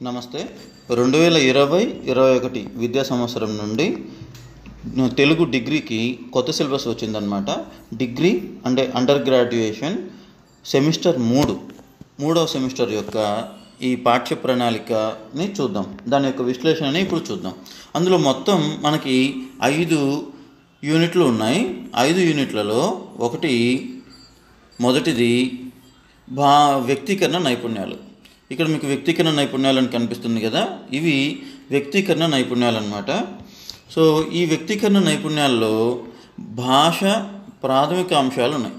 నమస్తే రెండు వేల ఇరవై ఇరవై ఒకటి విద్యా సంవత్సరం నుండి తెలుగు డిగ్రీకి కొత్త సిలబస్ వచ్చిందనమాట డిగ్రీ అంటే అండర్ గ్రాడ్యుయేషన్ సెమిస్టర్ మూడు మూడవ సెమిస్టర్ యొక్క ఈ పాఠ్య ప్రణాళికని చూద్దాం దాని యొక్క విశ్లేషణని ఇప్పుడు చూద్దాం అందులో మొత్తం మనకి ఐదు యూనిట్లు ఉన్నాయి ఐదు యూనిట్లలో ఒకటి మొదటిది భా వ్యక్తీకరణ నైపుణ్యాలు ఇక్కడ మీకు వ్యక్తీకరణ నైపుణ్యాలు అని కనిపిస్తుంది కదా ఇవి వ్యక్తీకరణ నైపుణ్యాలు అనమాట సో ఈ వ్యక్తీకరణ నైపుణ్యాల్లో భాష ప్రాథమిక అంశాలు ఉన్నాయి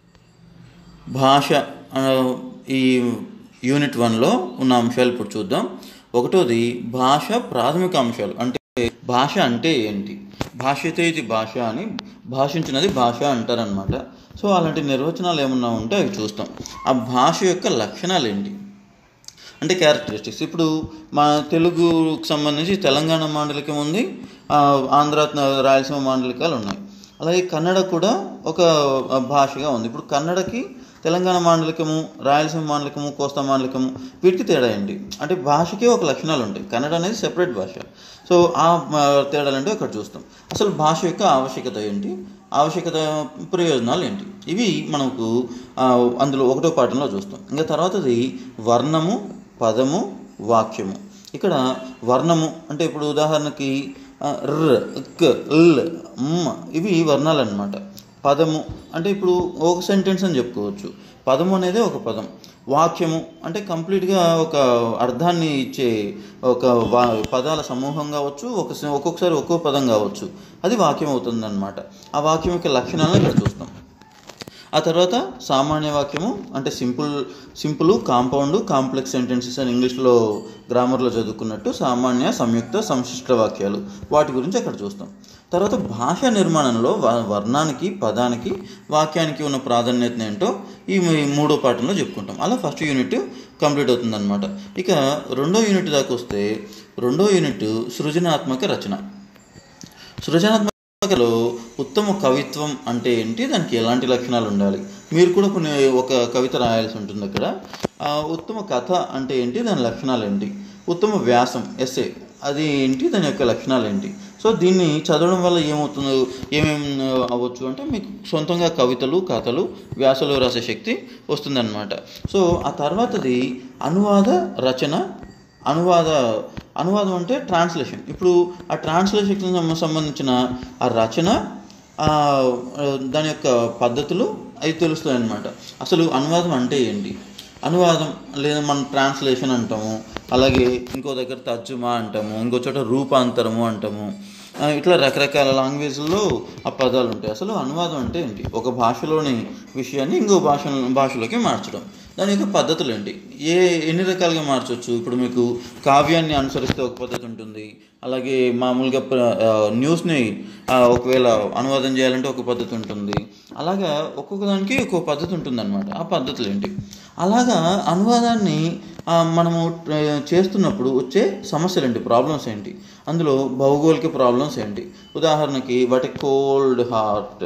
భాష ఆ, ఈ యూనిట్ వన్లో ఉన్న అంశాలు ఇప్పుడు చూద్దాం ఒకటోది భాష ప్రాథమిక అంశాలు అంటే భాష అంటే ఏంటి భాషతే ఇది భాష అని భాషించినది భాష అంటారనమాట సో అలాంటి నిర్వచనాలు ఏమన్నా ఉంటే అవి చూస్తాం ఆ భాష యొక్క లక్షణాలు ఏంటి అంటే క్యారెక్టరిస్టిక్స్ ఇప్పుడు మన తెలుగుకు సంబంధించి తెలంగాణ మాండలికం ఉంది ఆ, ఆంధ్ర రాయలసీమ మాండలికాలు ఉన్నాయి అలాగే కన్నడ కూడా ఒక భాషగా ఉంది ఇప్పుడు కన్నడకి తెలంగాణ మాండలికము రాయలసీమ మాండలికము కోస్తా మాండలికము వీటికి తేడా ఏంటి అంటే భాషకి ఒక లక్షణాలు ఉంటాయి కన్నడ అనేది సెపరేట్ భాష సో ఆ ఆ, తేడాలు అంటే ఇక్కడ చూస్తాం అసలు భాష యొక్క ఆవశ్యకత ఏంటి ఆవశ్యకత ప్రయోజనాలు ఏంటి ఇవి మనకు ఆ, అందులో ఒకటో పాఠంలో చూస్తాం ఇంకా తర్వాతది వర్ణము పదము వాక్యము ఇక్కడ వర్ణము అంటే ఇప్పుడు ఉదాహరణకి ఆ, ర్ క్ ల్ మ్ ఇవి వర్ణాలు అనమాట పదము అంటే ఇప్పుడు ఒక సెంటెన్స్ అని చెప్పుకోవచ్చు పదము అనేది ఒక పదం వాక్యము అంటే కంప్లీట్గా ఒక అర్థాన్ని ఇచ్చే ఒక వా పదాల సమూహం కావచ్చు ఒక ఒక్కొక్కసారి ఒక్కో పదం కావచ్చు అది వాక్యం అవుతుందన్నమాట ఆ వాక్యం యొక్క లక్షణాలను ఇక్కడ చూస్తాం ఆ తర్వాత సామాన్య వాక్యము అంటే simple simple compound complex sentences అని ఇంగ్లీష్లో గ్రామర్లో చదువుకున్నట్టు సామాన్య సంయుక్త సంశిష్ట వాక్యాలు వాటి గురించి అక్కడ చూస్తాం తర్వాత భాషా నిర్మాణంలో వ- వర్ణానికి పదానికి వాక్యానికి ఉన్న ప్రాధాన్యత ఏంటో ఈ మ- మూడో పాఠంలో చెప్పుకుంటాం అలా ఫస్ట్ యూనిట్ కంప్లీట్ అవుతుందన్నమాట ఇక రెండో యూనిట్ దాకా వస్తే రెండో యూనిట్ సృజనాత్మక రచన సృజనాత్మకలో ఉత్తమ కవిత్వం అంటే ఏంటి దానికి ఎలాంటి లక్షణాలు ఉండాలి మీరు కూడా కొన్ని ఒక కవిత రాయాల్సి ఉంటుంది అక్కడ ఆ, ఉత్తమ కథ అంటే ఏంటి దాని లక్షణాలు ఏంటి ఉత్తమ వ్యాసం ఎస్ఏ అది ఏంటి దాని యొక్క లక్షణాలు ఏంటి సో దీన్ని చదవడం వల్ల ఏమవుతుందో ఏమేమి అవ్వచ్చు అంటే మీకు సొంతంగా కవితలు కథలు వ్యాసాలు రాసే శక్తి వస్తుందన్నమాట సో ఆ తర్వాతది అనువాద రచన అనువాద అనువాదం అంటే ట్రాన్స్లేషన్ ఇప్పుడు ఆ ట్రాన్స్లేషన్ సంబంధించిన ఆ రచన ఆ, దాని యొక్క పద్ధతులు అవి తెలుస్తాయి అన్నమాట అసలు అనువాదం అంటే ఏంటి అనువాదం లేదా మనం ట్రాన్స్లేషన్ అంటాము అలాగే ఇంకో దగ్గర తర్జుమా అంటాము ఇంకో చోట రూపాంతరము అంటాము ఆ, ఇట్లా రకరకాల లాంగ్వేజ్లో ఆ పదాలు ఉంటాయి అసలు అనువాదం అంటే ఏంటి ఒక భాషలోని విషయాన్ని ఇంకో భాష భాషలోకి మార్చడం దాని యొక్క పద్ధతులు ఏంటి ఏ ఎన్ని రకాలుగా మార్చవచ్చు ఇప్పుడు మీకు కావ్యాన్ని అనుసరిస్తే ఒక పద్ధతి ఉంటుంది అలాగే మామూలుగా ప్ర- ఆ, న్యూస్ని ఆ, ఒకవేళ అనువాదం చేయాలంటే ఒక పద్ధతి ఉంటుంది అలాగా ఒక్కొక్క దానికి ఒక్కొక్క పద్ధతి ఉంటుందన్నమాట ఆ పద్ధతులు ఏంటి అలాగా అనువాదాన్ని ఆ, మనము ఆ, చేస్తున్నప్పుడు వచ్చే సమస్యలు ఏంటి ప్రాబ్లమ్స్ ఏంటి అందులో భౌగోళిక ప్రాబ్లమ్స్ ఏంటి ఉదాహరణకి వాటి కోల్డ్ హార్ట్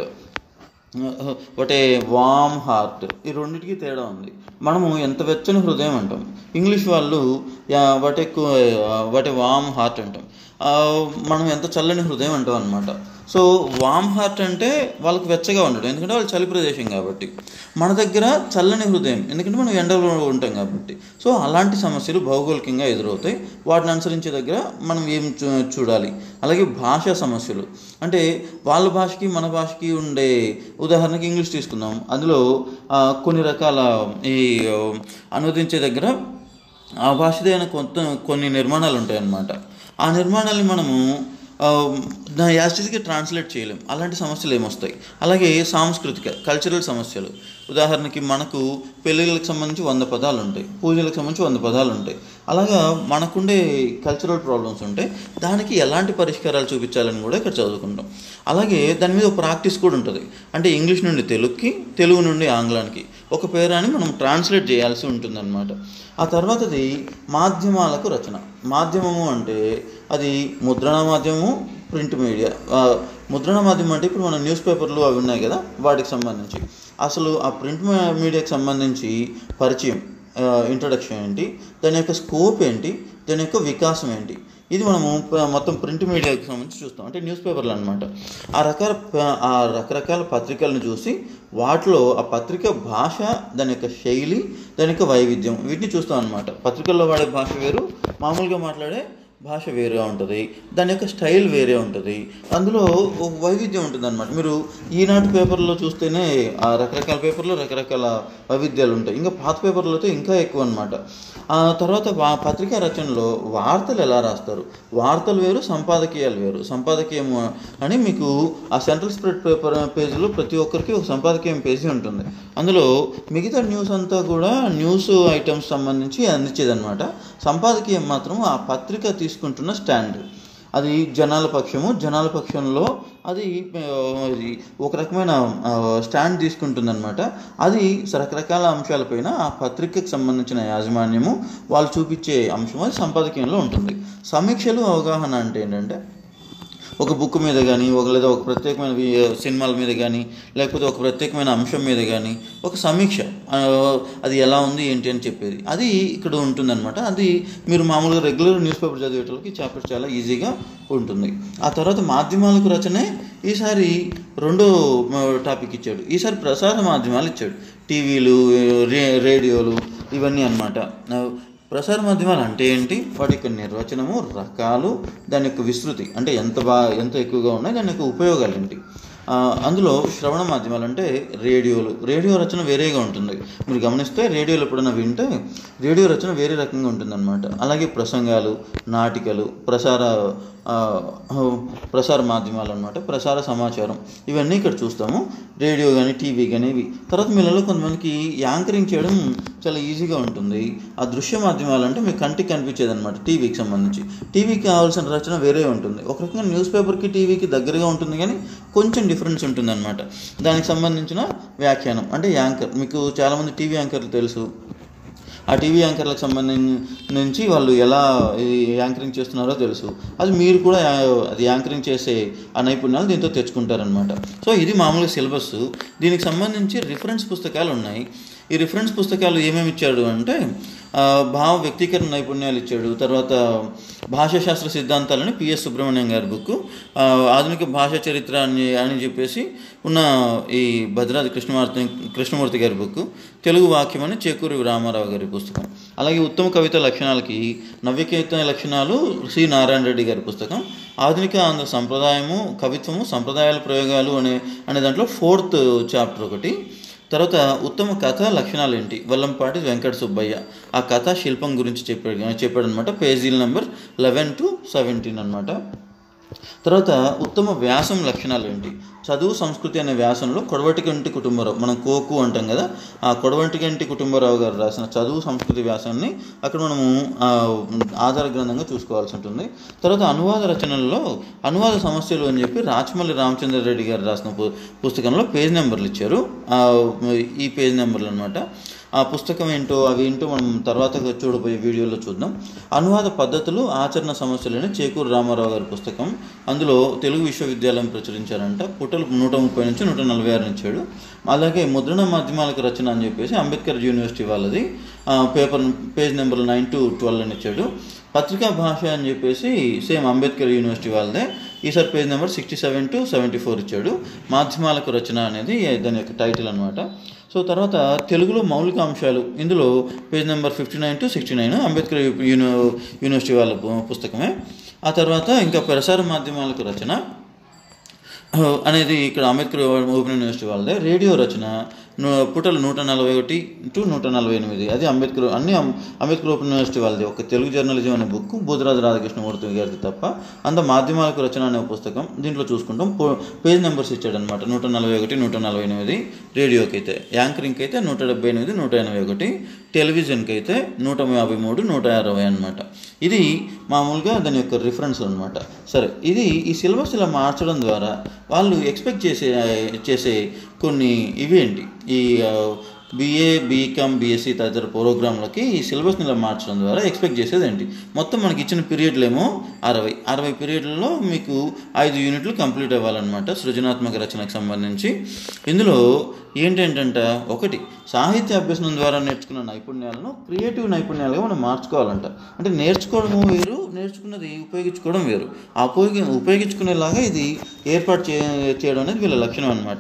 ఒకటే వామ్ హార్ట్ ఈ రెండింటికి తేడా ఉంది మనము ఎంత వెచ్చని హృదయం అంటాం ఇంగ్లీష్ వాళ్ళు వాటి ఎక్కువ వాటి వామ్ హార్ట్ అంటాం ఆ, మనం ఎంత చల్లని హృదయం అంటాం అనమాట సో వామ్ హార్ట్ అంటే వాళ్ళకి వెచ్చగా ఉండడం ఎందుకంటే వాళ్ళు చలి ప్రదేశం కాబట్టి మన దగ్గర చల్లని హృదయం ఎందుకంటే మనం ఎండలో ఉంటాం కాబట్టి సో అలాంటి సమస్యలు భౌగోళికంగా ఎదురవుతాయి వాటిని అనుసరించే దగ్గర మనం ఏం చూ- చూడాలి అలాగే భాషా సమస్యలు అంటే వాళ్ళ భాషకి మన భాషకి ఉండే ఉదాహరణకి ఇంగ్లీష్ తీసుకుందాం అందులో ఆ, కొన్ని రకాల ఈ ఆ, అనువదించే దగ్గర ఆ భాషదైన కొంత కొన్ని నిర్మాణాలు ఉంటాయి అన్నమాట ఆ నిర్మాణాలని మనము ఆ, దాని యాస్టిస్కి ట్రాన్స్లేట్ చేయలేం అలాంటి సమస్యలు ఏమొస్తాయి అలాగే సాంస్కృతిక కల్చరల్ సమస్యలు ఉదాహరణకి మనకు పెళ్ళిళ్ళకి సంబంధించి వంద పదాలు ఉంటాయి పూజలకు సంబంధించి వంద పదాలు ఉంటాయి అలాగా మనకుండే కల్చరల్ ప్రాబ్లమ్స్ ఉంటాయి దానికి ఎలాంటి పరిష్కారాలు చూపించాలని కూడా ఇక్కడ చదువుకుంటాం అలాగే దాని మీద ఒక ప్రాక్టీస్ కూడా ఉంటుంది అంటే ఇంగ్లీష్ నుండి తెలుగుకి తెలుగు నుండి ఆంగ్లానికి ఒక పేరాన్ని మనం ట్రాన్స్లేట్ చేయాల్సి ఉంటుందన్నమాట ఆ తర్వాతది మాధ్యమాలకు రచన మాధ్యమము అంటే అది ముద్రణ మాధ్యమము ప్రింట్ మీడియా ఆ, ముద్రణ మాధ్యమం అంటే ఇప్పుడు మన న్యూస్ పేపర్లు అవి ఉన్నాయి కదా వాటికి సంబంధించి అసలు ఆ ప్రింట్ మీడియాకి సంబంధించి పరిచయం ఇంట్రడక్షన్ ఏంటి దాని యొక్క స్కోప్ ఏంటి దాని యొక్క వికాసం ఏంటి ఇది మనము ప- మొత్తం ప్రింట్ మీడియాకి సంబంధించి చూస్తాం అంటే న్యూస్ పేపర్లు అనమాట ఆ రకాల ప- ఆ రకరకాల పత్రికలను చూసి వాటిలో ఆ పత్రిక భాష దాని యొక్క శైలి దాని యొక్క వైవిధ్యం వీటిని చూస్తాం అనమాట పత్రికల్లో వాడే భాష వేరు మామూలుగా మాట్లాడే భాష వేరే ఉంటుంది దాని యొక్క స్టైల్ వేరే ఉంటుంది అందులో ఒక వైవిధ్యం ఉంటుంది అనమాట మీరు ఈనాటి పేపర్లో చూస్తేనే ఆ రకరకాల పేపర్లో రకరకాల వైవిధ్యాలు ఉంటాయి ఇంకా పాత పేపర్లో అయితే ఇంకా ఎక్కువ అనమాట ఆ తర్వాత వా పత్రికా రచనలో వార్తలు ఎలా రాస్తారు వార్తలు వేరు సంపాదకీయాలు వేరు సంపాదకీయం అని మీకు ఆ సెంట్రల్ స్ప్రెడ్ పేపర్ పేజీలో ప్రతి ఒక్కరికి ఒక సంపాదకీయం పేజీ ఉంటుంది అందులో మిగతా న్యూస్ అంతా కూడా న్యూస్ ఐటమ్స్ సంబంధించి అందించేదన్నమాట సంపాదకీయం మాత్రం ఆ పత్రిక తీసుకుంటున్న స్టాండ్ అది జనాల పక్షము జనాల పక్షంలో అది ఆ, ఇది ఒక రకమైన ఆ, స్టాండ్ తీసుకుంటుందన్నమాట అది రకరకాల అంశాలపైన ఆ పత్రికకు సంబంధించిన యాజమాన్యము వాళ్ళు చూపించే అంశం అది సంపాదకీయంలో ఉంటుంది సమీక్షలు అవగాహన అంటే ఏంటంటే ఒక బుక్ మీద కానీ ఒక లేదా ఒక ప్రత్యేకమైన వి- సినిమాల మీద కానీ లేకపోతే ఒక ప్రత్యేకమైన అంశం మీద కానీ ఒక సమీక్ష ఆ, అది ఎలా ఉంది ఏంటి అని చెప్పేది అది ఇక్కడ ఉంటుందన్నమాట అది మీరు మామూలుగా రెగ్యులర్ న్యూస్ పేపర్ చదివేటోళ్ళకి చాప్టర్ చాలా ఈజీగా ఉంటుంది ఆ తర్వాత మాధ్యమాలకు రచనే ఈసారి రెండో టాపిక్ ఇచ్చాడు ఈసారి ప్రసార మాధ్యమాలు ఇచ్చాడు టీవీలు రే రేడియోలు ఇవన్నీ అన్నమాట ప్రసార మాధ్యమాలు అంటే ఏంటి వాటి యొక్క నిర్వచనము రకాలు దాని యొక్క విస్తృతి అంటే ఎంత బా ఎంత ఎక్కువగా ఉన్నాయి దాని యొక్క ఉపయోగాలు ఏంటి ఆ, అందులో శ్రవణ మాధ్యమాలు అంటే రేడియోలు రేడియో రచన వేరేగా ఉంటుంది మీరు గమనిస్తే రేడియోలు ఎప్పుడైనా వింటే రేడియో రచన వేరే రకంగా ఉంటుందన్నమాట అలాగే ప్రసంగాలు నాటికలు ప్రసార ఆ, ప్రసార మాధ్యమాలు అనమాట ప్రసార సమాచారం ఇవన్నీ ఇక్కడ చూస్తాము రేడియో కానీ టీవీ కానీ ఇవి తర్వాత మీలలో కొంతమందికి యాంకరింగ్ చేయడం చాలా ఈజీగా ఉంటుంది ఆ దృశ్య మాధ్యమాలు అంటే మీకు కంటికి కనిపించేది అనమాట టీవీకి సంబంధించి టీవీకి కావాల్సిన రచన వేరే ఉంటుంది ఒక రకంగా న్యూస్ పేపర్కి టీవీకి దగ్గరగా ఉంటుంది కానీ కొంచెం డిఫరెన్స్ ఉంటుంది అనమాట దానికి సంబంధించిన వ్యాఖ్యానం అంటే యాంకర్ మీకు చాలామంది టీవీ యాంకర్లు తెలుసు ఆ టీవీ యాంకర్లకు సంబంధించి వాళ్ళు ఎలా ఈ యాంకరింగ్ చేస్తున్నారో తెలుసు అది మీరు కూడా యా- అది యాంకరింగ్ చేసే ఆ నైపుణ్యాలు దీంతో తెచ్చుకుంటారనమాట సో ఇది మామూలుగా సిలబస్ దీనికి సంబంధించి రిఫరెన్స్ పుస్తకాలు ఉన్నాయి ఈ రిఫరెన్స్ పుస్తకాలు ఏమేమి ఇచ్చాడు అంటే ఆ, భావ వ్యక్తీకరణ నైపుణ్యాలు ఇచ్చాడు తర్వాత భాషాశాస్త్ర సిద్ధాంతాలని పిఎస్ సుబ్రహ్మణ్యం గారి బుక్ ఆధునిక భాషా చరిత్ర అని అని చెప్పేసి ఉన్న ఈ భద్రాద్రి కృష్ణమూర్తి కృష్ణమూర్తి గారి బుక్ తెలుగు వాక్యం అని చేకూరి రామారావు గారి పుస్తకం అలాగే ఉత్తమ కవిత లక్షణాలకి నవ్యకవిత లక్షణాలు సి నారాయణ రెడ్డి గారి పుస్తకం ఆధునిక ఆంధ్ర సంప్రదాయము కవిత్వము సంప్రదాయాల ప్రయోగాలు అనే అనే దాంట్లో ఫోర్త్ చాప్టర్ ఒకటి తర్వాత ఉత్తమ కథ లక్షణాలు ఏంటి వల్లంపాటి వెంకట సుబ్బయ్య ఆ కథా శిల్పం గురించి చెప్పాడు చెప్పాడు అనమాట పేజీల నెంబర్ లెవెన్ టు సెవెంటీన్ అనమాట తర్వాత ఉత్తమ వ్యాసం లక్షణాలు ఏంటి చదువు సంస్కృతి అనే వ్యాసంలో కొడవటిగంటి కుటుంబరావు మనం కోకు అంటాం కదా ఆ కొడవటిగంటి కుటుంబరావు గారు రాసిన చదువు సంస్కృతి వ్యాసాన్ని అక్కడ మనము ఆ, ఆధార గ్రంథంగా చూసుకోవాల్సి ఉంటుంది తర్వాత అనువాద రచనల్లో అనువాద సమస్యలు అని చెప్పి రాచమల్లి రామచంద్ర రెడ్డి గారు రాసిన పు- పుస్తకంలో పేజ్ నెంబర్లు ఇచ్చారు ఆ, ఈ పేజ్ నెంబర్లు అనమాట ఆ పుస్తకం ఏంటో అవి ఏంటో మనం తర్వాత చూడబోయే వీడియోలో చూద్దాం అనువాద పద్ధతులు ఆచరణ సమస్యలని చేకూరు రామారావు గారి పుస్తకం అందులో తెలుగు విశ్వవిద్యాలయం ప్రచురించారంట పుటలు నూట ముప్పై నుంచి నూట నలభై ఆరు ఇచ్చాడు అలాగే ముద్రణ మాధ్యమాలకు రచన అని చెప్పేసి అంబేద్కర్ యూనివర్సిటీ వాళ్ళది ఆ, paper page number nine to twelve అని ఇచ్చాడు పత్రికా భాష అని చెప్పేసి సేమ్ అంబేద్కర్ యూనివర్సిటీ వాళ్ళదే ఈసారి page number sixty seven to seventy four ఇచ్చాడు మాధ్యమాలకు రచన అనేది దాని యొక్క టైటిల్ అనమాట సో తర్వాత తెలుగులో మౌలిక అంశాలు ఇందులో page number fifty nine to sixty nine Ambedkar uni university వాళ్ళ పు- పుస్తకమే ఆ తర్వాత ఇంకా ప్రసార మాధ్యమాలకు రచన అనేది ఇక్కడ అంబేద్కర్ ఓపెన్ యూనివర్సిటీ వాళ్ళదే రేడియో రచన ను- పుటలు నూట నలభై ఒకటి టు నూట నలభై ఎనిమిది అది అంబేద్కర్ అన్ని అం- అంబేద్కర్ ఓపెన్ యూనివర్సిటీ వాళ్ళది ఒక తెలుగు జర్నలిజం అనే బుక్ బుధరాజు రాధాకృష్ణమూర్తి గారిది తప్ప అంత మాధ్యమాలకు రచన అనే పుస్తకం దీంట్లో చూసుకుంటాం పో- పేజ్ నెంబర్స్ ఇచ్చాడనమాట నూట నలభై ఒకటి నూట నలభై ఎనిమిది రేడియోకి అయితే యాంకరింగ్కి అయితే నూట డెబ్బై ఎనిమిది నూట ఎనభై ఒకటి టెలివిజన్కి అయితే నూట యాభై మూడు నూట అరవై అనమాట ఇది మామూలుగా దాని యొక్క రిఫరెన్స్ అనమాట సరే ఇది ఈ సిలబస్ ఇలా మార్చడం ద్వారా వాళ్ళు ఎక్స్పెక్ట్ చేసే చేసే కొన్ని ఇవేంటి ఈ ఆ, బీఏ బీకామ్ బీఎస్సీ తదితర ప్రోగ్రాంలకి ఈ సిలబస్ని ఇలా మార్చడం ద్వారా ఎక్స్పెక్ట్ చేసేది ఏంటి మొత్తం మనకి ఇచ్చిన పీరియడ్లు ఏమో అరవై అరవై పీరియడ్లలో మీకు ఐదు యూనిట్లు కంప్లీట్ అవ్వాలన్నమాట సృజనాత్మక రచనకు సంబంధించి ఇందులో ఏంటంటే ఒకటి సాహిత్య అభ్యసనం ద్వారా నేర్చుకున్న నైపుణ్యాలను క్రియేటివ్ నైపుణ్యాలుగా మనం మార్చుకోవాలంట అంటే నేర్చుకోవడం వేరు నేర్చుకున్నది ఉపయోగించుకోవడం వేరు ఆ ఉపయోగి ఉపయోగించుకునేలాగా ఇది ఏర్పాటు చే చేయడం అనేది వీళ్ళ లక్షణం అనమాట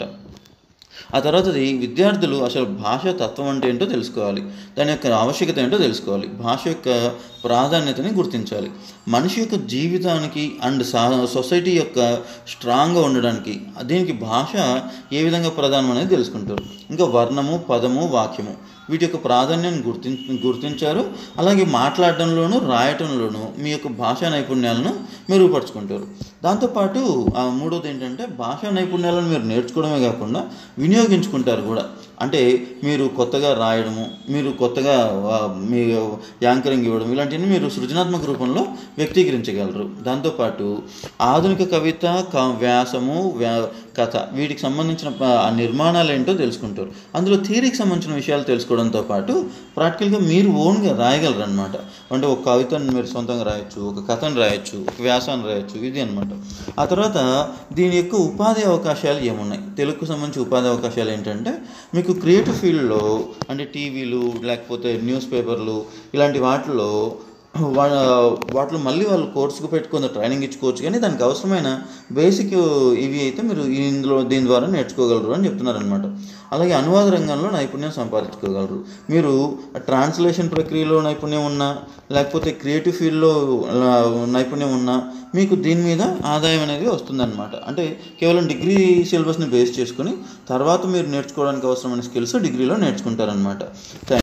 ఆ తర్వాతది విద్యార్థులు అసలు భాష తత్వం అంటే ఏంటో తెలుసుకోవాలి దాని యొక్క ఆవశ్యకత ఏంటో తెలుసుకోవాలి భాష యొక్క ప్రాధాన్యతని గుర్తించాలి మనిషి యొక్క జీవితానికి అండ్ సా సొసైటీ యొక్క స్ట్రాంగ్గా ఉండడానికి దీనికి భాష ఏ విధంగా ప్రధానం అనేది తెలుసుకుంటారు ఇంకా వర్ణము పదము వాక్యము వీటి యొక్క ప్రాధాన్యాన్ని గుర్తి గుర్తించారు అలాగే మాట్లాడడంలోనూ రాయటంలోనూ మీ యొక్క భాషా నైపుణ్యాలను మెరుగుపరుచుకుంటారు దాంతోపాటు ఆ మూడోది ఏంటంటే భాషా నైపుణ్యాలను మీరు నేర్చుకోవడమే కాకుండా వినియోగించుకుంటారు కూడా అంటే మీరు కొత్తగా రాయడము మీరు కొత్తగా ఆ, మీ యాంకరింగ్ ఇవ్వడం ఇలాంటివన్నీ మీరు సృజనాత్మక రూపంలో వ్యక్తీకరించగలరు దాంతోపాటు ఆధునిక కవిత క వ్యాసము వ్యా కథ వీటికి సంబంధించిన ప- ఆ నిర్మాణాలు ఏంటో తెలుసుకుంటారు అందులో థియరీకి సంబంధించిన విషయాలు తెలుసుకోవడంతో పాటు ప్రాక్టికల్గా మీరు ఓన్గా రాయగలరు అనమాట అంటే ఒక కవితను మీరు సొంతంగా రాయొచ్చు ఒక కథను రాయొచ్చు ఒక వ్యాసాన్ని రాయొచ్చు ఇది అనమాట ఆ తర్వాత దీని యొక్క ఉపాధి అవకాశాలు ఏమున్నాయి తెలుగుకు సంబంధించి ఉపాధి అవకాశాలు ఏంటంటే మీకు క్రియేటివ్ ఫీల్డ్లో అంటే టీవీలు లేకపోతే న్యూస్ పేపర్లు ఇలాంటి వాటిల్లో వా- వాటిలో మళ్ళీ వాళ్ళు కోర్సుకు పెట్టుకుని ట్రైనింగ్ ఇచ్చుకోవచ్చు కానీ దానికి అవసరమైన బేసిక్ ఇవి అయితే మీరు ఇందులో దీని ద్వారా నేర్చుకోగలరు అని చెప్తున్నారు అనమాట అలాగే అనువాద రంగంలో నైపుణ్యం సంపాదించుకోగలరు మీరు ట్రాన్స్లేషన్ ప్రక్రియలో నైపుణ్యం ఉన్నా లేకపోతే క్రియేటివ్ ఫీల్డ్లో ఆ, నైపుణ్యం ఉన్నా మీకు దీని మీద ఆదాయం అనేది వస్తుందన్నమాట అంటే కేవలం డిగ్రీ సిలబస్ని బేస్ చేసుకుని తర్వాత మీరు నేర్చుకోవడానికి అవసరమైన స్కిల్స్ డిగ్రీలో నేర్చుకుంటారనమాట